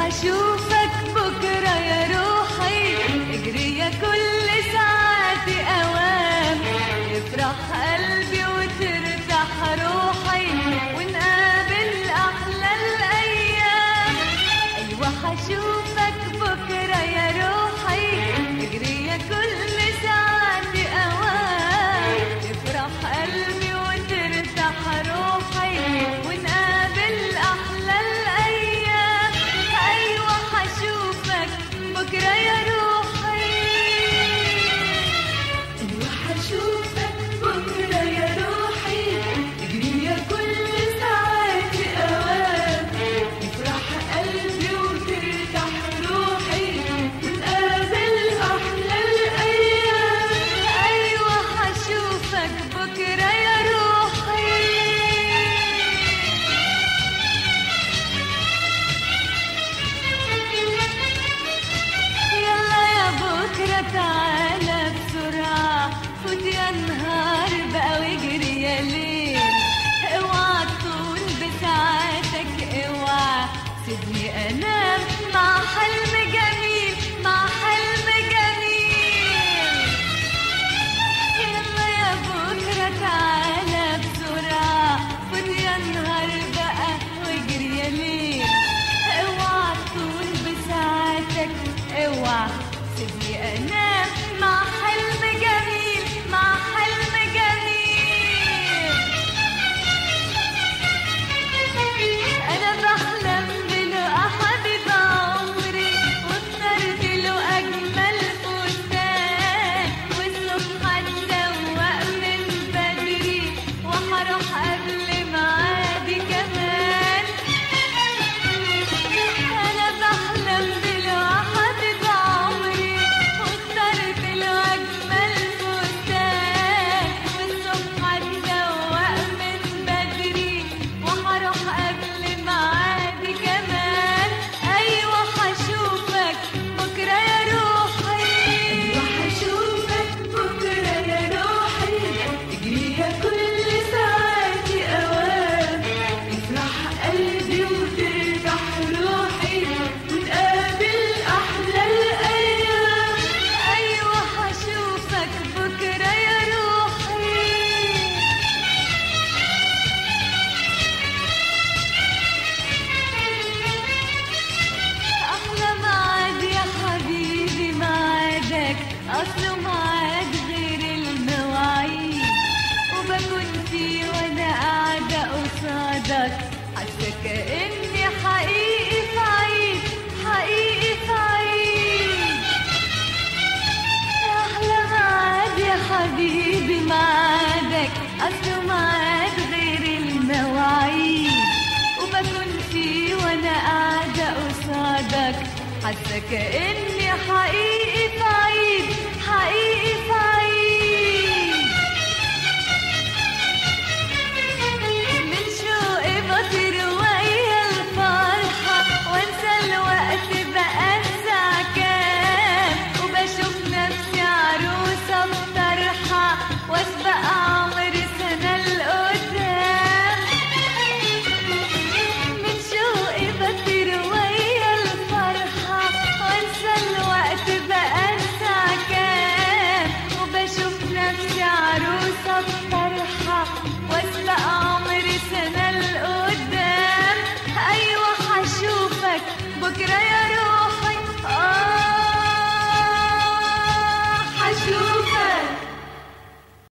وحشوفك بكرة يا روحي اجري يا كل ساعات أوام يفرح قلبي وترتاح روحي ونقابل أحلى الأيام أيوة حشوفك بكرة يا روحي اجري يا كل ساعات أوام يفرح قلبي وترتاح روحي ونقابل أحلى الأيام أيوة حشوفك بكرة يا روحي أيوة حشوفك بكرة يا روحي اجري يا كل ساعات أوام يفرح قلبي وترتاح روحي ونقابل أحلى الأيام أيوة حشوفك بكرة يا روحي يلا يا بكرة تعالى بسرعة فوت يا نهار بقى واجري يا ليل اوعى تطول بساعاتك اوعى سيبني انام مع حلم جميل مع حلم جميل يلا يا بكرة تعالى بسرعة فوت يا نهار بقى واجري يا ليل اوعى تطول بساعتك اوعى سيبني انام مع حلم جميل مع حلم جميل انا بحلم بلقى حبيب عمري واخترت له اجمل فستان والصبح اتسوق من بدري وهروح قبل ميعادي كمان انا بحلم بلقى حبيب عمري واخترت له اجمل فستان والصبح اتسوق من بدري وهروح قبل ميعادي كمان ايوه هشوفك بكره يا روحي ايوه هشوفك بكره يا روحي اجري يا كل ساعاتي اوام يفرح قلبي وترتاح روحي ونقابل احلى الايام ايوه هشوفك بكره يا روحي أحلى معاد يا حبيبي معادك أصله معاد غير المواعيد وبكون فيه وأنا قاعدة قصادك حاسة كأني حقيقي في عيد حقيقي في عيد أحلى معاد يا حبيبي معادك أصله معاد غير المواعيد وبكون فيه وأنا قاعدة قصادك حاسة كأني حقيقي في عيد حقيقي